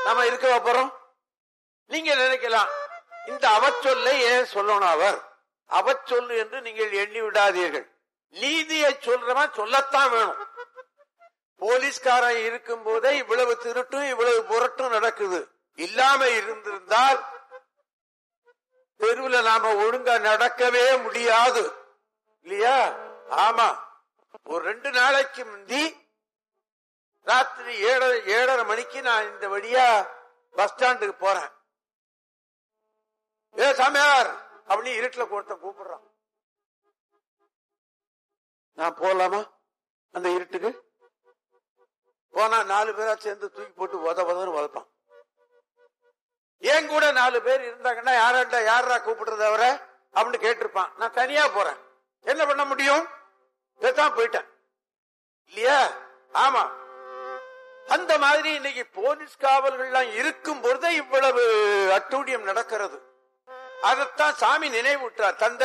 நாம இருக்க போறோம் நீங்க நினைக்கலாம் இந்த அவச்சொல்லை ஏன் சொல்லணும் அவர் அவச்சொல்லு என்று நீங்கள் எண்ணி விடாதீர்கள் நீதியை சொல்றவன் சொல்லத்தான் வேணும் போலீஸ்காரன் இருக்கும் போதே இவ்வளவு திருட்டும் இவ்வளவு புரட்டும் நடக்குது இல்லாம இருந்திருந்தால் தெருவுல நாம ஒழுங்கா நடக்கவே முடியாது இல்லையா ஆமா ஒரு ரெண்டு நாளைக்கு முந்தி ராத்திரி ஏழரை ஏழரை மணிக்கு நான் இந்த வழியா பஸ் ஸ்டாண்டுக்கு போறேன் ஏ சாமியார் அப்படின்னு இருட்டுல ஒருத்தன் கூப்பிடுறான் நான் போலாமா அந்த இருட்டுக்கு போனா நாலு பேரா சேர்ந்து தூக்கி போட்டு உத உதன்னு வளர்ப்பான் ஏன் கூட நாலு பேர் இருந்தாங்கன்னா யாராண்டா யாரா கூப்பிடுறது அவரை அப்படின்னு கேட்டிருப்பான் நான் தனியா போறேன் என்ன பண்ண முடியும் பேசாம போயிட்டேன் இல்லையா ஆமா அந்த மாதிரி இன்னைக்கு போலீஸ் காவல்கள்லாம் இருக்கும் பொழுதே இவ்வளவு அட்டூழியம் நடக்கிறது அதைத்தான் சாமி நினைவூட்டார் தந்தை